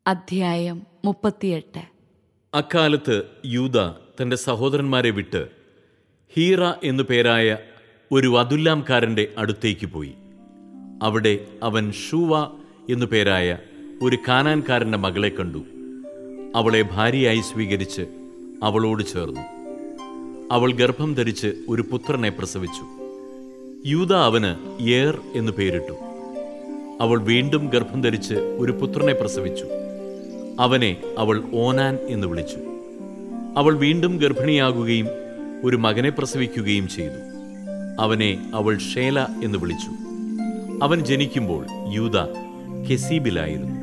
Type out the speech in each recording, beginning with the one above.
അധ്യായം മുപ്പത്തിയെട്ട് അക്കാലത്ത് യൂത തന്റെ സഹോദരന്മാരെ വിട്ട് ഹീറ എന്നു പേരായ ഒരു വതുല്ലാംകാരന്റെ അടുത്തേക്ക് പോയി അവിടെ അവൻ ഷൂവ എന്നു പേരായ ഒരു കാനാൻകാരന്റെ മകളെ കണ്ടു അവളെ ഭാര്യയായി സ്വീകരിച്ച് അവളോട് ചേർന്നു അവൾ ഗർഭം ധരിച്ച് ഒരു പുത്രനെ പ്രസവിച്ചു യൂത അവന് യേർ എന്നു പേരിട്ടു അവൾ വീണ്ടും ഗർഭം ധരിച്ച് ഒരു പുത്രനെ പ്രസവിച്ചു അവനെ അവൾ ഓനാൻ എന്ന് വിളിച്ചു അവൾ വീണ്ടും ഗർഭിണിയാകുകയും ഒരു മകനെ പ്രസവിക്കുകയും ചെയ്തു അവനെ അവൾ ഷേല എന്ന് വിളിച്ചു അവൻ ജനിക്കുമ്പോൾ യൂത കെസീബിലായിരുന്നു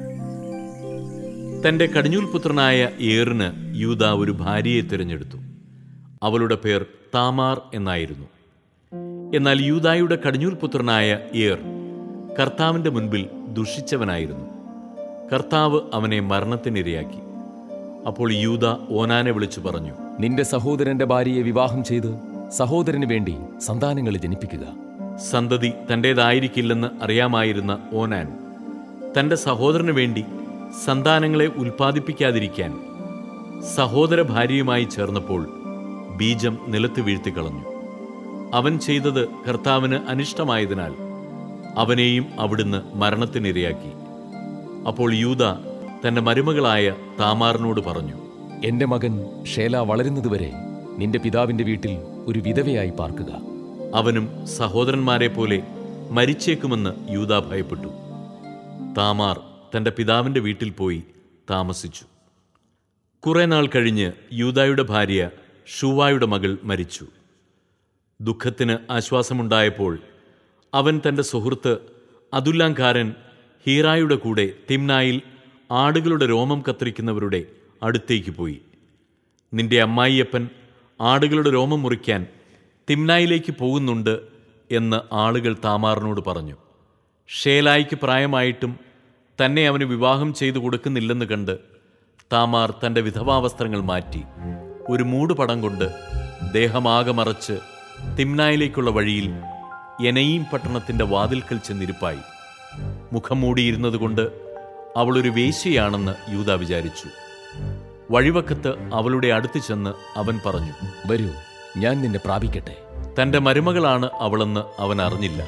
തന്റെ കടിഞ്ഞൂൽ പുത്രനായ ഏറിന് യൂത ഒരു ഭാര്യയെ തിരഞ്ഞെടുത്തു അവളുടെ പേർ താമാർ എന്നായിരുന്നു എന്നാൽ യൂതായുടെ കടിഞ്ഞൂൽ പുത്രനായ ഏർ കർത്താവിന്റെ മുൻപിൽ ദുഷിച്ചവനായിരുന്നു കർത്താവ് അവനെ മരണത്തിനിരയാക്കി അപ്പോൾ യൂത ഓനാനെ വിളിച്ചു പറഞ്ഞു നിന്റെ സഹോദരന്റെ ഭാര്യയെ വിവാഹം ചെയ്ത് സഹോദരന് വേണ്ടി സന്താനങ്ങളെ ജനിപ്പിക്കുക സന്തതി തന്റേതായിരിക്കില്ലെന്ന് അറിയാമായിരുന്ന ഓനാൻ തന്റെ സഹോദരന് വേണ്ടി സന്താനങ്ങളെ ഉൽപ്പാദിപ്പിക്കാതിരിക്കാൻ സഹോദര ഭാര്യയുമായി ചേർന്നപ്പോൾ ബീജം നിലത്ത് വീഴ്ത്തിക്കളഞ്ഞു അവൻ ചെയ്തത് കർത്താവിന് അനിഷ്ടമായതിനാൽ അവനെയും അവിടുന്ന് മരണത്തിനിരയാക്കി അപ്പോൾ യൂത തന്റെ മരുമകളായ താമാറിനോട് പറഞ്ഞു എന്റെ മകൻ ഷേല വളരുന്നതുവരെ നിന്റെ പിതാവിന്റെ വീട്ടിൽ ഒരു വിധവയായി പാർക്കുക അവനും സഹോദരന്മാരെ പോലെ മരിച്ചേക്കുമെന്ന് യൂത ഭയപ്പെട്ടു താമാർ തന്റെ പിതാവിന്റെ വീട്ടിൽ പോയി താമസിച്ചു കുറെ നാൾ കഴിഞ്ഞ് യൂതായുടെ ഭാര്യ ഷൂവായുടെ മകൾ മരിച്ചു ദുഃഖത്തിന് ആശ്വാസമുണ്ടായപ്പോൾ അവൻ തന്റെ സുഹൃത്ത് അതുല്ലാംകാരൻ ഹീറായുടെ കൂടെ തിമ്നായിൽ ആടുകളുടെ രോമം കത്തിരിക്കുന്നവരുടെ അടുത്തേക്ക് പോയി നിന്റെ അമ്മായിയപ്പൻ ആടുകളുടെ രോമം മുറിക്കാൻ തിമ്നായിലേക്ക് പോകുന്നുണ്ട് എന്ന് ആളുകൾ താമാറിനോട് പറഞ്ഞു ഷേലായിക്ക് പ്രായമായിട്ടും തന്നെ അവന് വിവാഹം ചെയ്തു കൊടുക്കുന്നില്ലെന്ന് കണ്ട് താമാർ തന്റെ വിധവാവസ്ത്രങ്ങൾ മാറ്റി ഒരു മൂടുപടം കൊണ്ട് ദേഹമാകെ മറച്ച് തിമ്നായിലേക്കുള്ള വഴിയിൽ എനയീം പട്ടണത്തിന്റെ വാതിൽക്കൽ ചെന്നിരിപ്പായി മുഖം മൂടിയിരുന്നതുകൊണ്ട് അവളൊരു വേശ്യയാണെന്ന് യൂത വിചാരിച്ചു വഴിവക്കത്ത് അവളുടെ അടുത്ത് ചെന്ന് അവൻ പറഞ്ഞു വരൂ ഞാൻ നിന്നെ പ്രാപിക്കട്ടെ തന്റെ മരുമകളാണ് അവളെന്ന് അവൻ അറിഞ്ഞില്ല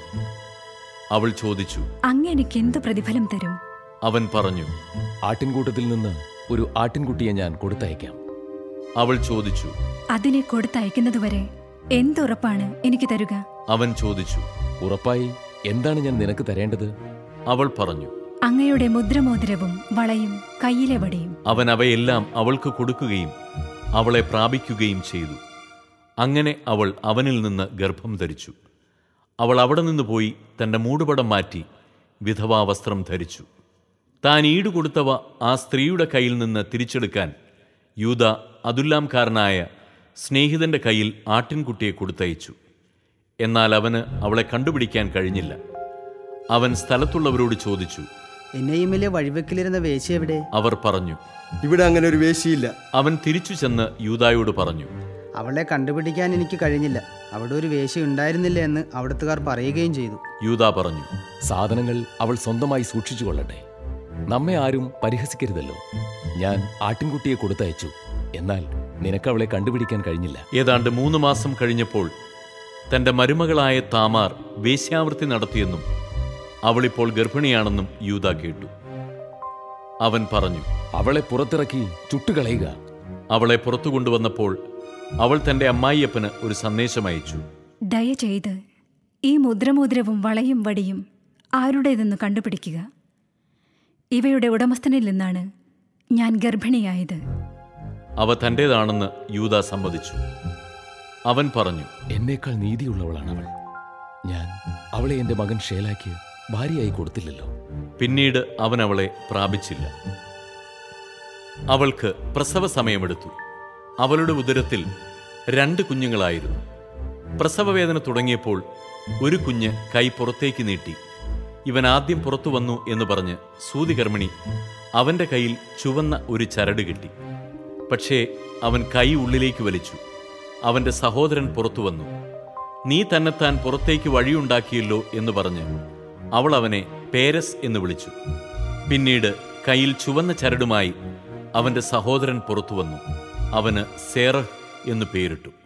അവൾ ചോദിച്ചു അങ്ങ് എനിക്ക് എന്ത് പ്രതിഫലം തരും അവൻ പറഞ്ഞു ആട്ടിൻകൂട്ടത്തിൽ നിന്ന് ഒരു ആട്ടിൻകുട്ടിയെ ഞാൻ കൊടുത്തയക്കാം അവൾ ചോദിച്ചു അതിനെ കൊടുത്തയക്കുന്നതുവരെ എന്തുറപ്പാണ് എനിക്ക് തരുക അവൻ ചോദിച്ചു ഉറപ്പായി എന്താണ് ഞാൻ നിനക്ക് തരേണ്ടത് അവൾ പറഞ്ഞു അങ്ങയുടെ മുദ്രമോതിരവും വളയും കയ്യിലെ വടിയും അവൻ അവയെല്ലാം അവൾക്ക് കൊടുക്കുകയും അവളെ പ്രാപിക്കുകയും ചെയ്തു അങ്ങനെ അവൾ അവനിൽ നിന്ന് ഗർഭം ധരിച്ചു അവൾ അവിടെ നിന്ന് പോയി തന്റെ മൂടുപടം മാറ്റി വിധവാ വസ്ത്രം ധരിച്ചു താൻ ഈടുകൊടുത്തവ ആ സ്ത്രീയുടെ കയ്യിൽ നിന്ന് തിരിച്ചെടുക്കാൻ യൂത അതുല്ലാംകാരനായ സ്നേഹിതന്റെ കയ്യിൽ ആട്ടിൻകുട്ടിയെ കൊടുത്തയച്ചു എന്നാൽ അവന് അവളെ കണ്ടുപിടിക്കാൻ കഴിഞ്ഞില്ല അവൻ സ്ഥലത്തുള്ളവരോട് ചോദിച്ചു എന്നെയുമിലെ വഴിവെക്കിലിരുന്ന വേശ്യ എവിടെ അവർ പറഞ്ഞു ഇവിടെ അങ്ങനെ ഒരു വേശിയില്ല അവൻ തിരിച്ചു ചെന്ന് യൂതായോട് പറഞ്ഞു അവളെ കണ്ടുപിടിക്കാൻ എനിക്ക് കഴിഞ്ഞില്ല അവിടെ ഒരു വേശ്യ ഉണ്ടായിരുന്നില്ല എന്ന് അവിടുത്തുകാർ പറയുകയും ചെയ്തു യൂത പറഞ്ഞു സാധനങ്ങൾ അവൾ സ്വന്തമായി സൂക്ഷിച്ചു കൊള്ളട്ടെ നമ്മെ ആരും പരിഹസിക്കരുതല്ലോ ഞാൻ ആട്ടിൻകുട്ടിയെ കൊടുത്തയച്ചു എന്നാൽ നിനക്ക് അവളെ കണ്ടുപിടിക്കാൻ കഴിഞ്ഞില്ല ഏതാണ്ട് മൂന്ന് മാസം കഴിഞ്ഞപ്പോൾ തന്റെ മരുമകളായ താമാർ വേശ്യാവൃത്തി നടത്തിയെന്നും അവളിപ്പോൾ ഗർഭിണിയാണെന്നും യൂത കേട്ടു അവൻ പറഞ്ഞു അവളെ പുറത്തിറക്കി ചുട്ടുകളയുക അവളെ പുറത്തു കൊണ്ടുവന്നപ്പോൾ അവൾ തന്റെ അമ്മായിയപ്പന് ഒരു സന്ദേശം അയച്ചു ദയചെയ്ത് ഈ മുദ്രമോതിരവും വളയും വടിയും ആരുടേതെന്ന് കണ്ടുപിടിക്കുക ഇവയുടെ ഉടമസ്ഥനിൽ നിന്നാണ് ഞാൻ ഗർഭിണിയായത് അവ തന്റേതാണെന്ന് യൂത സമ്മതിച്ചു അവൻ പറഞ്ഞു എന്നേക്കാൾ നീതിയുള്ളവളാണ് അവൾ ഞാൻ അവളെ എന്റെ മകൻ ഷേലാക്ക് ഭാര്യയായി കൊടുത്തില്ലല്ലോ പിന്നീട് അവൻ അവളെ പ്രാപിച്ചില്ല അവൾക്ക് പ്രസവ സമയമെടുത്തു അവളുടെ ഉദരത്തിൽ രണ്ട് കുഞ്ഞുങ്ങളായിരുന്നു പ്രസവവേദന തുടങ്ങിയപ്പോൾ ഒരു കുഞ്ഞ് കൈ പുറത്തേക്ക് നീട്ടി ഇവൻ ആദ്യം പുറത്തു വന്നു എന്ന് പറഞ്ഞ് സൂതികർമ്മിണി അവന്റെ കയ്യിൽ ചുവന്ന ഒരു ചരട് കെട്ടി പക്ഷേ അവൻ കൈ ഉള്ളിലേക്ക് വലിച്ചു അവന്റെ സഹോദരൻ പുറത്തു വന്നു നീ തന്നെത്താൻ പുറത്തേക്ക് വഴിയുണ്ടാക്കിയല്ലോ എന്ന് പറഞ്ഞ് അവൾ അവനെ പേരസ് എന്ന് വിളിച്ചു പിന്നീട് കയ്യിൽ ചുവന്ന ചരടുമായി അവന്റെ സഹോദരൻ പുറത്തു വന്നു അവന് സേറഹ് എന്നു പേരിട്ടു